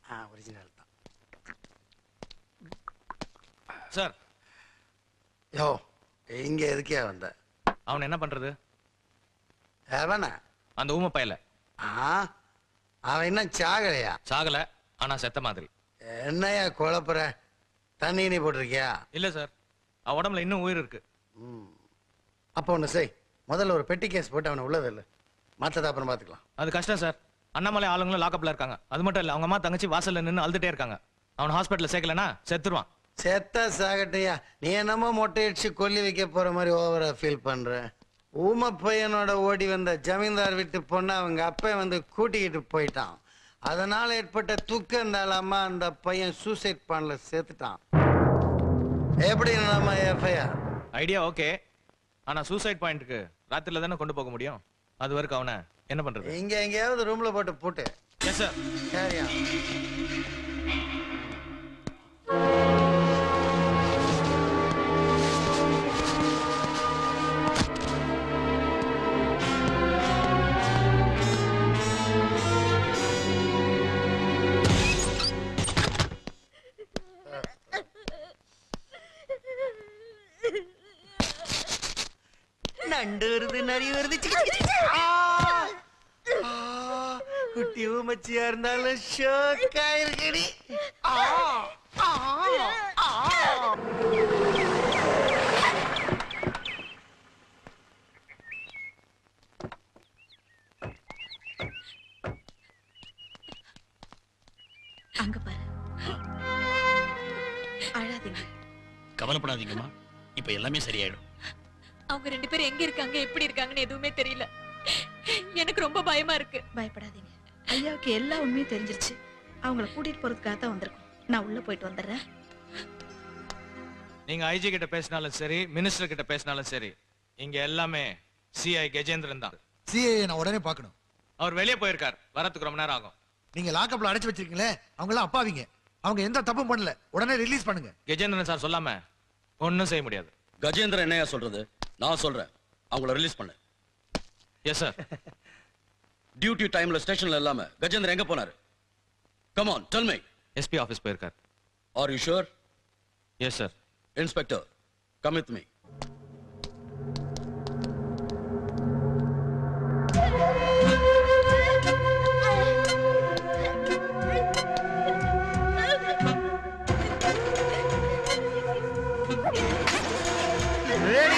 ஆ original தான் sir யோ இங்க எதுக்கே வந்த அவன் என்ன பண்றது எவன அந்த ஊமை பயல ஆ அவன் இன்னும் சாகலையா சாகல ஆனா செத்த மாதிரி என்னையா குழப்புற தண்ணி நீ போட்டிருக்கியா இல்ல சார் அவன் உடம்புல இன்னும் உயிர் இருக்கு ம் அப்போ ஒன்று செய் முதல்ல ஒரு பெட்டி கேஸ் போட்டு அவனை உள்ளது இல்லை மற்றதை அப்புறம் பார்த்துக்கலாம் அது கஷ்டம் சார் அண்ணாமலை ஆளுங்களும் லாக்கப்ல இருக்காங்க அது மட்டும் இல்ல அவங்க அம்மா தங்கச்சி வாசல்ல நின்னு அழுதுட்டே இருக்காங்க அவன் ஹாஸ்பிட்டல்ல சேர்க்கலனா செத்துருவான் செத்த சாகட்டையா நீ என்னமோ மொட்டையடிச்சு கொல்லி வைக்க போற மாதிரி ஓவரா ஃபீல் பண்ற ஊம பையனோட ஓடி வந்த ஜமீன்தார் வீட்டு பொண்ணை அவங்க அப்பன் வந்து கூட்டிக்கிட்டு போயிட்டான் அதனால ஏற்பட்ட துக்கம் இருந்தாலாமா அந்த பையன் சூசைட் பண்ணல சேர்த்துட்டான் எப்படி நம்ம எஃப்ஐஆர் ஐடியா ஓகே ஆனா சூசைட் பாயிண்ட்க்கு ராத்திரில தானே கொண்டு போக முடியும் அது வரைக்கும் அவனை என்ன பண்றது இங்க எங்கேயாவது ரூம்ல போட்டு போட்டு எஸ் சார் சரியா நண்டு வருது நரி வருது சிக்கு, சிக்கு, சிக்கு. ஆ! ஆ! குட்டி ஊமச்சியா இருந்தாலும் ஷோக்கா இருக்குடி ஆ! ஆ! ஆ! அங்க பாரு அழாதீங்க கவலைப்படாதீங்கம்மா இப்ப எல்லாமே சரியாயிடும் அவங்க ரெண்டு பேரும் எங்க இருக்காங்க எப்படி இருக்காங்கன்னு எதுவுமே தெரியல எனக்கு ரொம்ப பயமா இருக்கு பயப்படாதீங்க ஐயாவுக்கு எல்லா உண்மையும் தெரிஞ்சிருச்சு அவங்கள கூட்டிட்டு போறதுக்காக தான் வந்திருக்கோம் நான் உள்ள போயிட்டு வந்துடுறேன் நீங்க ஐஜி கிட்ட பேசினாலும் சரி மினிஸ்டர் கிட்ட பேசினாலும் சரி இங்க எல்லாமே சிஐ கஜேந்திரன் தான் சிஏ நான் உடனே பார்க்கணும் அவர் வெளியே போயிருக்கார் வரத்துக்கு ரொம்ப நேரம் ஆகும் நீங்க லாக்கப்ல அடைச்சு வச்சிருக்கீங்களே அவங்க எல்லாம் அப்பாவிங்க அவங்க எந்த தப்பும் பண்ணல உடனே ரிலீஸ் பண்ணுங்க கஜேந்திரன் சார் சொல்லாம ஒன்னும் செய்ய முடியாது கஜேந்திரன் என்னையா சொல்றது நான் சொல்றேன் அவங்கள ரிலீஸ் பண்ணு எஸ் சார் டியூட்டி டைம்ல ஸ்டேஷன்ல இல்லாம கஜேந்திரன் எங்க போனாரு come on tell me SP office போயிருக்கார் are you sure yes sir inspector come with me Ready,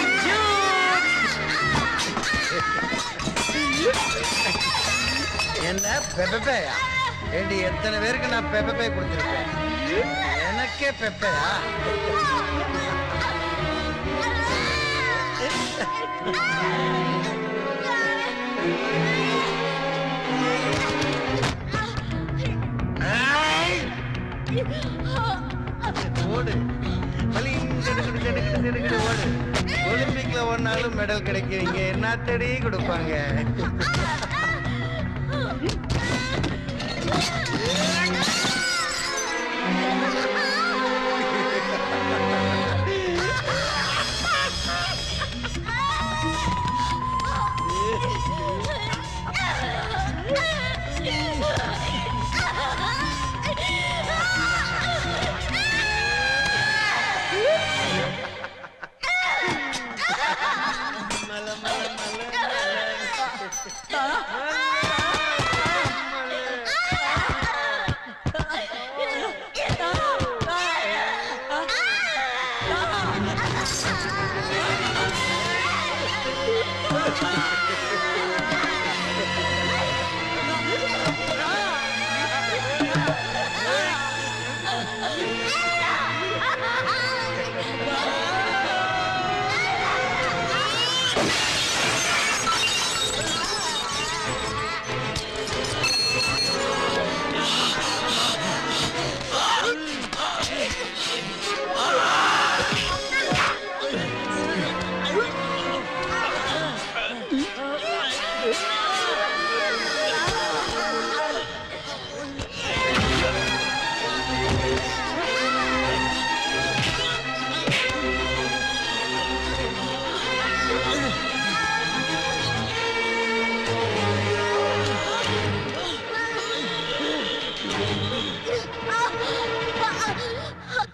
என்ன பெப்பையா ஏண்டி எத்தனை பேருக்கு நான் பெப்பை கொடுத்துருக்கேன் எனக்கே பெப்பையா ஓடு வலி ஜடுகுடு ஜடுகுடு ஜடுகுடு ஓடு ஒலிம்பிக்ல ஒன்னாலும் மெடல் கிடைக்கும் இங்க என்ன தேடி கொடுப்பாங்க மல மல மல மல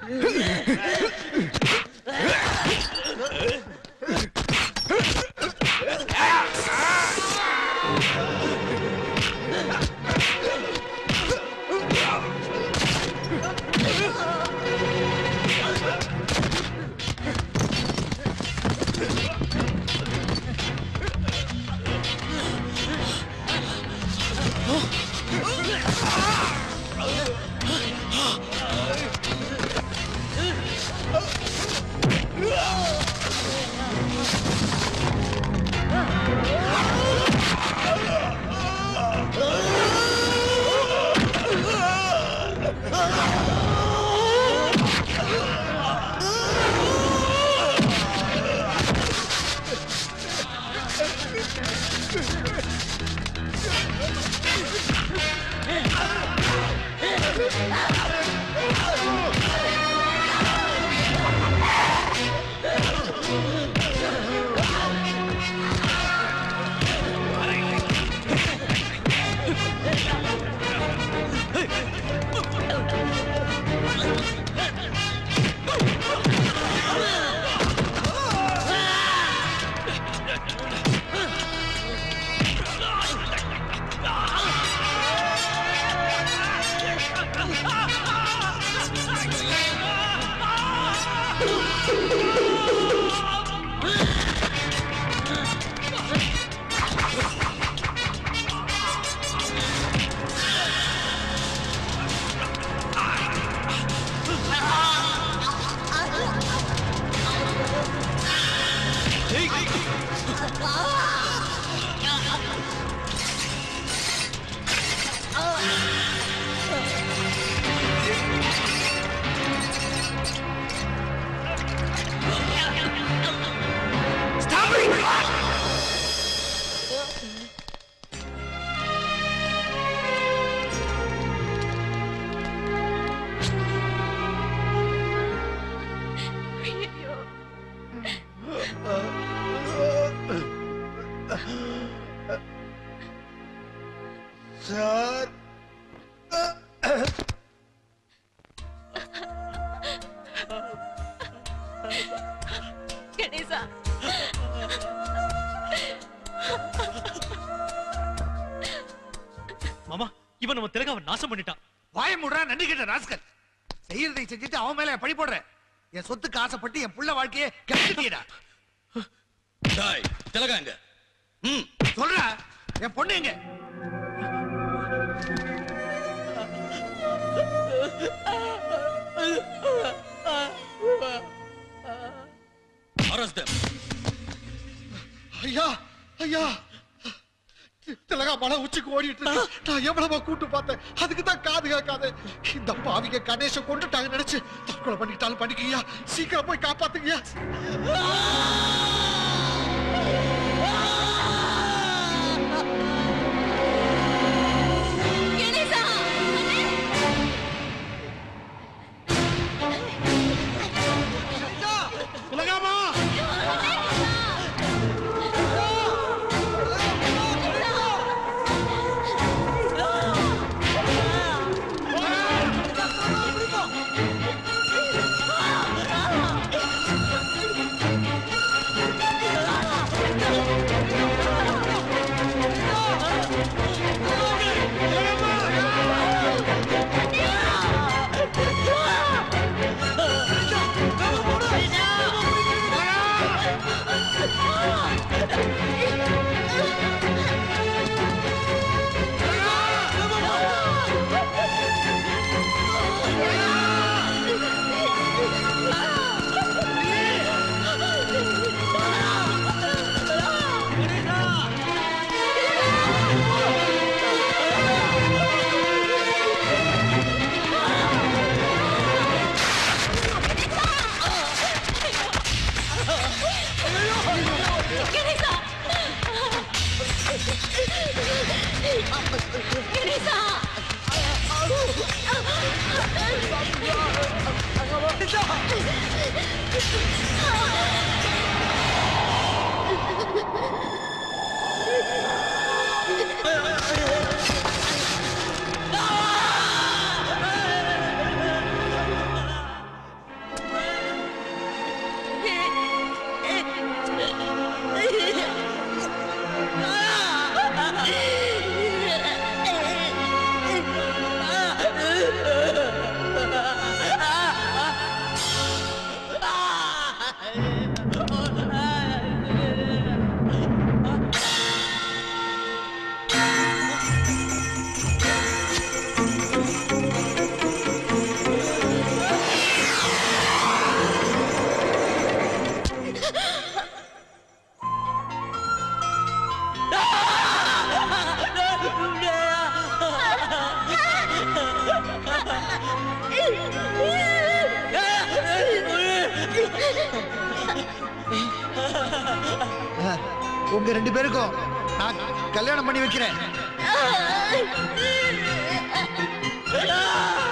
ஐயோ சார் கணேசா மாமா இவன் நம்ம திலகாவை நாசம் பண்ணிட்டான் வாய முடுறா நன்றி கிட்ட ராஸ்கல் செய்யறதை செஞ்சுட்டு அவன் மேல பழி போடுறேன் என் சொத்துக்கு ஆசைப்பட்டு என் புள்ள வாழ்க்கையை கெடுத்துட்டீடா டாய் திலகா எங்க ம் சொல்றா என் பொண்ணு எங்க arrest them ஐயா ஐயா திலகா மலை உச்சிக்கு ஓடிட்டு இருக்கு. நான் எவ்வளவா கூட்டு பார்த்தேன் அதுக்கு தான் காது கேட்காது இந்த பாவிங்க கணேச கொண்டுட்டாங்க நினைச்சு தற்கொலை பண்ணிட்டாலும் பண்ணிக்கீங்க சீக்கிரம் போய் காப்பாத்துங்க கணேசா திலகாமா கணேசா உங்க ரெண்டு பேருக்கும் நான் கல்யாணம் பண்ணி வைக்கிறேன் ஆ